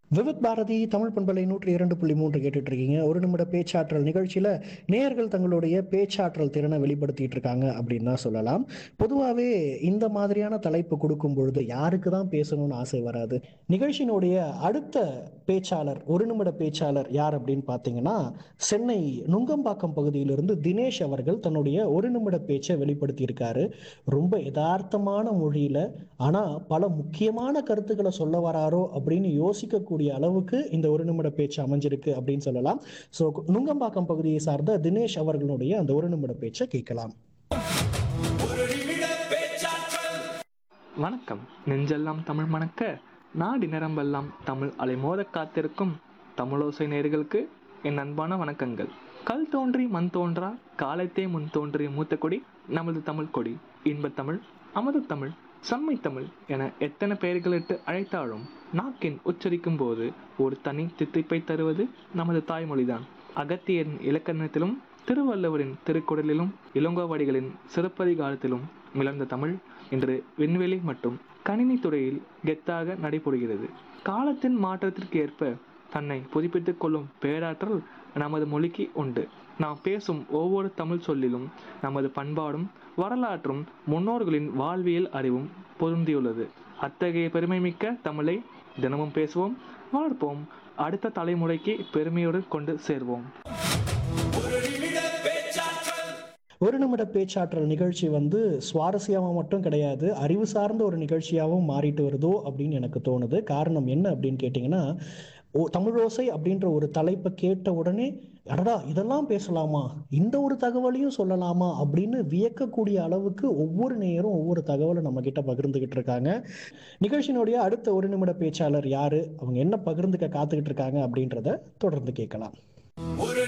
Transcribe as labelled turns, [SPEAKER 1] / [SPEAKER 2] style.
[SPEAKER 1] விவித் பாரதி தமிழ் பண்பலை நூற்றி இரண்டு புள்ளி மூன்று கேட்டுட்டு இருக்கீங்க ஒரு நிமிட பேச்சாற்றல் நிகழ்ச்சியில நேயர்கள் தங்களுடைய பேச்சாற்றல் திறனை வெளிப்படுத்திட்டு இருக்காங்க அப்படின்னு தான் சொல்லலாம் பொதுவாகவே இந்த மாதிரியான தலைப்பு கொடுக்கும் பொழுது யாருக்கு தான் பேசணும்னு ஆசை வராது நிகழ்ச்சியினுடைய அடுத்த பேச்சாளர் ஒரு நிமிட பேச்சாளர் யார் அப்படின்னு பார்த்தீங்கன்னா சென்னை நுங்கம்பாக்கம் பகுதியிலிருந்து தினேஷ் அவர்கள் தன்னுடைய ஒரு நிமிட பேச்சை வெளிப்படுத்தி இருக்காரு ரொம்ப யதார்த்தமான மொழியில ஆனா பல முக்கியமான கருத்துக்களை சொல்ல வராரோ அப்படின்னு யோசிக்கக்கூடிய அளவுக்கு இந்த ஒரு நிமிட பேச்சு அமைஞ்சிருக்கு அப்படின்னு சொல்லலாம் ஸோ நுங்கம்பாக்கம் பகுதியை சார்ந்த தினேஷ் அவர்களுடைய அந்த ஒரு நிமிட பேச்சை கேட்கலாம்
[SPEAKER 2] வணக்கம் நெஞ்செல்லாம் தமிழ் மணக்க நாடி நிரம்பெல்லாம் தமிழ் அலைமோத காத்திருக்கும் தமிழோசை நேர்களுக்கு என் அன்பான வணக்கங்கள் கல் தோன்றி மண் தோன்றா காலத்தே முன் தோன்றிய மூத்த கொடி நமது தமிழ் கொடி இன்பத் தமிழ் அமது தமிழ் செம்மை தமிழ் என எத்தனை பெயர்களிட்டு அழைத்தாலும் நாக்கின் உச்சரிக்கும் போது ஒரு தனி தித்திப்பை தருவது நமது தாய்மொழிதான் அகத்தியரின் இலக்கணத்திலும் திருவள்ளுவரின் திருக்குறளிலும் இளங்கோவடிகளின் சிறப்பதிகாரத்திலும் மிளர்ந்த தமிழ் இன்று விண்வெளி மற்றும் கணினி துறையில் கெத்தாக நடைபெறுகிறது காலத்தின் மாற்றத்திற்கு ஏற்ப தன்னை புதுப்பித்துக் கொள்ளும் பேராற்றல் நமது மொழிக்கு உண்டு நாம் பேசும் ஒவ்வொரு தமிழ் சொல்லிலும் நமது பண்பாடும் வரலாற்றும் முன்னோர்களின் வாழ்வியல் அறிவும் பொருந்தியுள்ளது அத்தகைய பெருமைமிக்க தமிழை தினமும் பேசுவோம் வளர்ப்போம் அடுத்த தலைமுறைக்கு பெருமையோடு கொண்டு சேர்வோம்
[SPEAKER 1] ஒரு நிமிட பேச்சாற்றல் நிகழ்ச்சி வந்து சுவாரஸ்யமாக மட்டும் கிடையாது அறிவு சார்ந்த ஒரு நிகழ்ச்சியாகவும் மாறிட்டு வருதோ அப்படின்னு எனக்கு தோணுது காரணம் என்ன அப்படின்னு கேட்டிங்கன்னா ஓ தமிழோசை அப்படின்ற ஒரு தலைப்பை கேட்ட உடனே அடடா இதெல்லாம் பேசலாமா இந்த ஒரு தகவலையும் சொல்லலாமா அப்படின்னு வியக்கக்கூடிய அளவுக்கு ஒவ்வொரு நேரம் ஒவ்வொரு தகவலை நம்ம கிட்ட பகிர்ந்துகிட்டு இருக்காங்க நிகழ்ச்சியினுடைய அடுத்த ஒரு நிமிட பேச்சாளர் யாரு அவங்க என்ன பகிர்ந்துக்க காத்துக்கிட்டு இருக்காங்க அப்படின்றத தொடர்ந்து கேட்கலாம்
[SPEAKER 3] ஒரு